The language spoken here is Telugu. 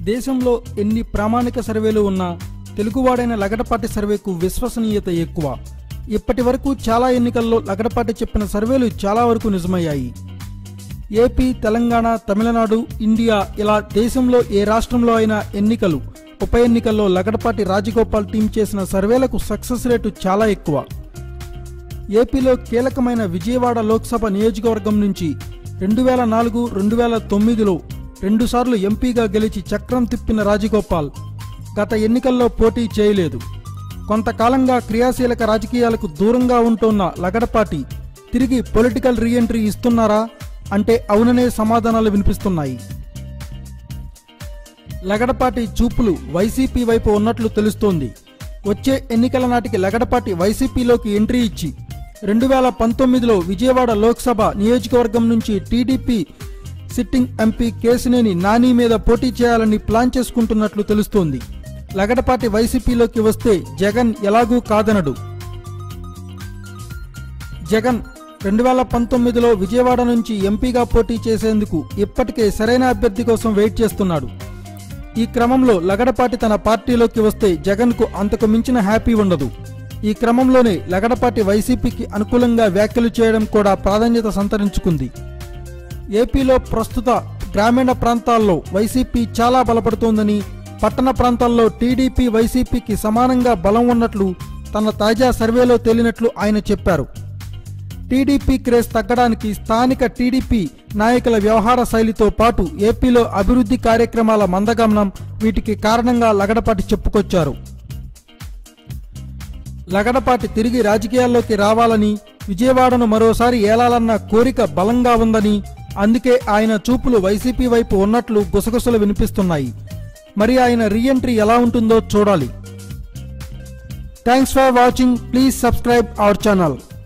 దేశంలో ఎన్ని ప్రామాణిక సర్వేలు ఉన్నా తెలుగువాడైన లగడపాటి సర్వేకు విశ్వసనీయత ఎక్కువ ఇప్పటి వరకు చాలా ఎన్నికల్లో లగడపాటి చెప్పిన సర్వేలు చాలా వరకు నిజమయ్యాయి ఏపీ తెలంగాణ తమిళనాడు ఇండియా ఇలా దేశంలో ఏ రాష్ట్రంలో అయినా ఎన్నికలు ఉప ఎన్నికల్లో లగడపాటి రాజగోపాల్ టీం చేసిన సర్వేలకు సక్సెస్ రేటు చాలా ఎక్కువ ఏపీలో కీలకమైన విజయవాడ లోక్సభ నియోజకవర్గం నుంచి రెండు వేల నాలుగు రెండు వేల తొమ్మిదిలో రెండుసార్లు ఎంపీగా గెలిచి చక్రం తిప్పిన రాజగోపాల్ గత ఎన్నికల్లో పోటీ చేయలేదు కొంతకాలంగా క్రియాశీలక రాజకీయాలకు దూరంగా ఉంటున్న లగడపాటి తిరిగి పొలిటికల్ రీఎంట్రీ ఇస్తున్నారా అంటే అవుననే సమాధానాలు వినిపిస్తున్నాయి లగడపాటి చూపులు వైసీపీ వైపు ఉన్నట్లు తెలుస్తోంది వచ్చే ఎన్నికల నాటికి లగడపాటి వైసీపీలోకి ఎంట్రీ ఇచ్చి రెండు వేల పంతొమ్మిదిలో విజయవాడ లోక్సభ నియోజకవర్గం నుంచి TDP sitting MP Kesineni Nani మీద పోటీ చేయాలని ప్లాన్ చేసుకుంటున్నట్లు తెలుస్తోంది లగడపాటి వైసీపీలోకి వస్తే జగన్ ఎలాగూ కాదనడు జగన్ రెండు వేల పంతొమ్మిదిలో విజయవాడ నుంచి ఎంపీగా పోటీ చేసేందుకు ఇప్పటికే సరైన అభ్యర్థి కోసం వెయిట్ చేస్తున్నాడు ఈ క్రమంలో లగడపాటి తన పార్టీలోకి వస్తే జగన్కు అంతకు మించిన హ్యాపీ ఉండదు ఈ క్రమంలోనే లగడపాటి వైసీపీకి అనుకూలంగా వ్యాఖ్యలు చేయడం కూడా ప్రాధాన్యత సంతరించుకుంది ఏపీలో ప్రస్తుత గ్రామీణ ప్రాంతాల్లో వైసీపీ చాలా బలపడుతోందని పట్టణ ప్రాంతాల్లో టీడీపీ వైసీపీకి సమానంగా బలం ఉన్నట్లు తన తాజా సర్వేలో తేలినట్లు ఆయన చెప్పారు టీడీపీ క్రేజ్ తగ్గడానికి స్థానిక టీడీపీ నాయకుల వ్యవహార శైలితో పాటు ఏపీలో అభివృద్ధి కార్యక్రమాల మందగమనం వీటికి కారణంగా లగడపాటి చెప్పుకొచ్చారు లగడపాటి తిరిగి రాజకీయాల్లోకి రావాలని విజయవాడను మరోసారి ఏలాలన్న కోరిక బలంగా ఉందని అందుకే ఆయన చూపులు వైసీపీ వైపు ఉన్నట్లు గుసగుసలు వినిపిస్తున్నాయి మరి ఆయన రీఎంట్రీ ఎలా ఉంటుందో చూడాలి thanks for watching please subscribe our channel